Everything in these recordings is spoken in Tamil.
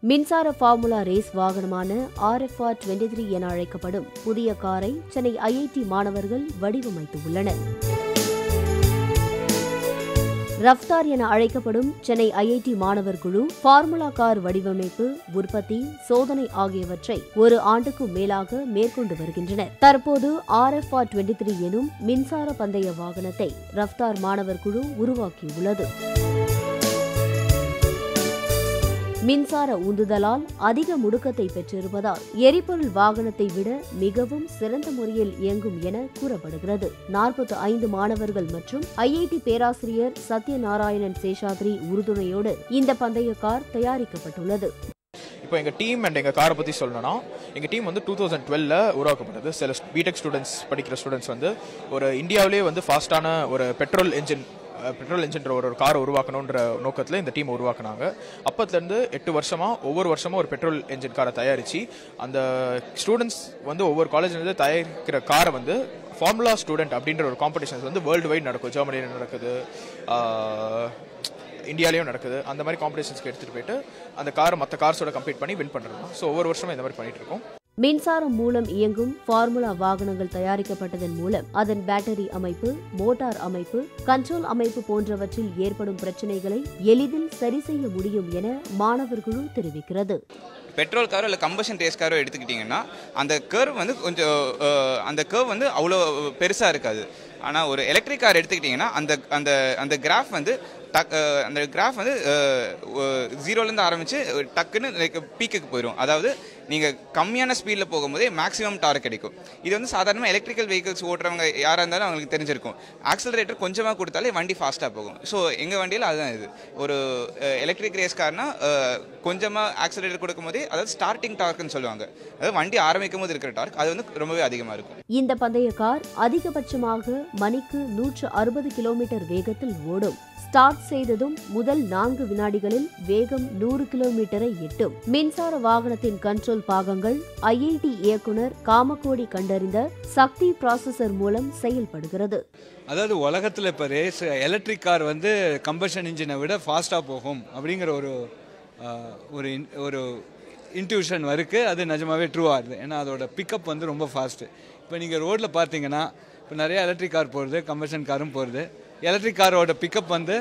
மின்சார ஃபார்முலா ரேஸ் வாகனமான ஆர்எஃப்ஆர் டுவெண்டி த்ரீ என அழைக்கப்படும் புதிய காரை சென்னை ஐஐடி மாணவர்கள் வடிவமைத்துள்ளனர் ரஃப்தார் என அழைக்கப்படும் சென்னை ஐஐடி மாணவர் குழு ஃபார்முலா கார் வடிவமைப்பு உற்பத்தி சோதனை ஆகியவற்றை ஒரு ஆண்டுக்கும் மேலாக மேற்கொண்டு வருகின்றனர் தற்போது ஆர்எஃப்ஆர் டுவெண்டி த்ரீ எனும் மின்சார பந்தய வாகனத்தை ரஃப்தார் மாணவர் குழு உருவாக்கியுள்ளது மின்சார உந்துதலால் அதிக முடுக்கத்தை பெற்றிருப்பதால் எரிபொருள் வாகனத்தை விட மிகவும் சிறந்த முறையில் இயங்கும் என கூறப்படுகிறது நாற்பத்தி ஐந்து மாணவர்கள் மற்றும் ஐஐடி பேராசிரியர் சத்யநாராயணன் சேஷாத்ரி உறுதுணையோடு இந்த பந்தய கார் தயாரிக்கப்பட்டுள்ளது இப்போ எங்கள் டீம் அண்ட் எங்கள் காரை பற்றி சொல்லணும்னா எங்கள் டீம் வந்து டூ தௌசண்ட் டுவெல்ல உருவாக்கப்பட்டது சில பிடெக் ஸ்டூடெண்ட்ஸ் படிக்கிற ஸ்டூடெண்ட்ஸ் வந்து ஒரு இந்தியாவிலேயே வந்து ஃபாஸ்ட்டான ஒரு பெட்ரோல் என்ஜின் பெட்ரோல் என்ஜின்ற ஒரு ஒரு காரை உருவாக்கணுன்ற நோக்கத்தில் இந்த டீம் உருவாக்குனாங்க அப்பத்துலேருந்து எட்டு வருஷமாக ஒவ்வொரு வருஷமும் ஒரு பெட்ரோல் என்ஜின் காரை தயாரித்து அந்த ஸ்டூடெண்ட்ஸ் வந்து ஒவ்வொரு காலேஜ்லேருந்து தயாரிக்கிற காரை வந்து ஃபார்முலா ஸ்டூடெண்ட் அப்படின்ற ஒரு காம்படிஷன்ஸ் வந்து வேர்ல்டு வைட் நடக்கும் ஜெர்மனியில் நடக்குது ஆஹ், இந்தியாலேயும் நடக்குது அந்த மாதிரி காம்படிஷன்ஸ்க்கு எடுத்துகிட்டு போயிட்டு அந்த காரை மற்ற கார்ஸோட கம்பீட் பண்ணி வின் பண்ணுறோம் ஸோ ஒவ்வொரு வருஷமும் இந்த மாதிரி பண்ணிட்டு இருக்கோம் மின்சாரம் மூலம் இயங்கும் ஃபார்முலா வாகனங்கள் தயாரிக்கப்பட்டதன் மூலம் அதன் பேட்டரி அமைப்பு மோட்டார் அமைப்பு கண்ட்ரோல் அமைப்பு போன்றவற்றில் ஏற்படும் பிரச்சினைகளை எளிதில் சரி செய்ய முடியும் என மாணவர் குழு தெரிவிக்கிறது பெட்ரோல் காரோ இல்லை கம்பஷன் ரேஸ் காரோ எடுத்துக்கிட்டிங்கன்னா அந்த கர்வ் வந்து கொஞ்சம் அஹ், அந்த கர்வ் வந்து அவ்வளோ பெருசாக இருக்காது ஆனால் ஒரு எலக்ட்ரிக் கார் எடுத்துக்கிட்டிங்கன்னா அந்த அந்த அந்த கிராஃப் வந்து டக் அஹ், அந்த கிராஃப் வந்து ஜீரோலேருந்து ஆரம்பித்து டக்குன்னு லைக் பீக்குக்கு போயிடும் அதாவது நீங்கள் கம்மியான ஸ்பீடில் போகும்போதே மேக்ஸிமம் டார்க் கிடைக்கும் இது வந்து சாதாரணமாக எலக்ட்ரிக்கல் வெஹிக்கிள்ஸ் ஓட்டுறவங்க யாராக இருந்தாலும் அவங்களுக்கு தெரிஞ்சிருக்கும் ஆக்சலரேட்டர் கொஞ்சமாக கொடுத்தாலே வண்டி ஃபாஸ்ட்டாக போகும் ஸோ எங்கள் வண்டியில் அதுதான் இது ஒரு எலக்ட்ரிக் ரேஸ் கார்னா கொஞ்சமாக ஆக்சலரேட்டர் கொடுக்கும்போதே அதாவது ஸ்டார்டிங் டார்க்னு சொல்லுவாங்க அதாவது வண்டி ஆரம்பிக்கும் போது இருக்கிற டார்க் அது வந்து ரொம்பவே அதிகமாக இருக்கும் இந்த பந்தய கார் அதிகபட்சமாக மணிக்கு நூற்று அறுபது கிலோமீட்டர் வேகத்தில் ஓடும் ஸ்டார்ட் செய்ததும் முதல் நான்கு வினாடிகளில் வேகம் நூறு கிலோமீட்டரை எட்டும் மின்சார வாகனத்தின் கண்ட்ரோல் பாகங்கள் ஐஐடி இயக்குனர் காமக்கோடி கண்டறிந்த சக்தி ப்ராசஸர் மூலம் செயல்படுகிறது அதாவது உலகத்தில் இப்போ ரேஸ் எலக்ட்ரிக் கார் வந்து கம்பஷன் இன்ஜினை விட ஃபாஸ்ட்டாக போகும் அப்படிங்கிற ஒரு ஆஹ், ஒரு in- ஒரு இன்ட்யூஷன் இருக்கு அது நிஜமாவே ட்ரூ ஆகுது ஏன்னா அதோட பிக்கப் வந்து ரொம்ப ஃபாஸ்ட்டு இப்போ நீங்கள் ரோட்டில் பார்த்தீங்கன்னா இப்போ நிறைய எலக்ட்ரிக் கார் போகிறது கம்பஷன் காரும் போகிறது எலக்ட்ரிக் காரோட பிக்கப் வந்து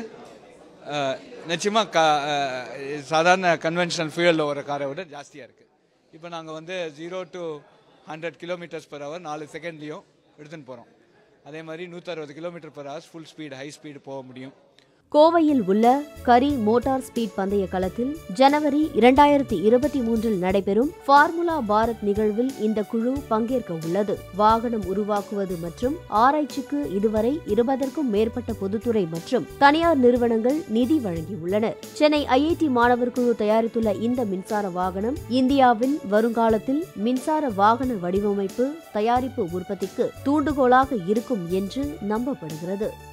நிச்சயமாக க ஆஹ், சாதாரண கன்வென்ஷனல் ஃபியூயலில் வர காரை விட ஜாஸ்தியாக இருக்குது இப்போ நாங்கள் வந்து zero to hundred kilometres per hour நாலு செகண்ட்லேயும் எடுத்துன்னு போகிறோம் அதே மாதிரி நூற்றறுபது kilometre per hours full speed high speed போக முடியும் கோவையில் உள்ள கரி மோட்டார் ஸ்பீட் பந்தய களத்தில் ஜனவரி இரண்டாயிரத்தி இருபத்தி மூன்றில் நடைபெறும் ஃபார்முலா பாரத் நிகழ்வில் இந்த குழு பங்கேற்க உள்ளது வாகனம் உருவாக்குவது மற்றும் ஆராய்ச்சிக்கு இதுவரை இருபதற்கும் மேற்பட்ட பொதுத்துறை மற்றும் தனியார் நிறுவனங்கள் நிதி வழங்கியுள்ளனர் சென்னை ஐஐடி மாணவர் குழு தயாரித்துள்ள இந்த மின்சார வாகனம் இந்தியாவின் வருங்காலத்தில் மின்சார வாகன வடிவமைப்பு தயாரிப்பு உற்பத்திக்கு தூண்டுகோலாக இருக்கும் என்று நம்பப்படுகிறது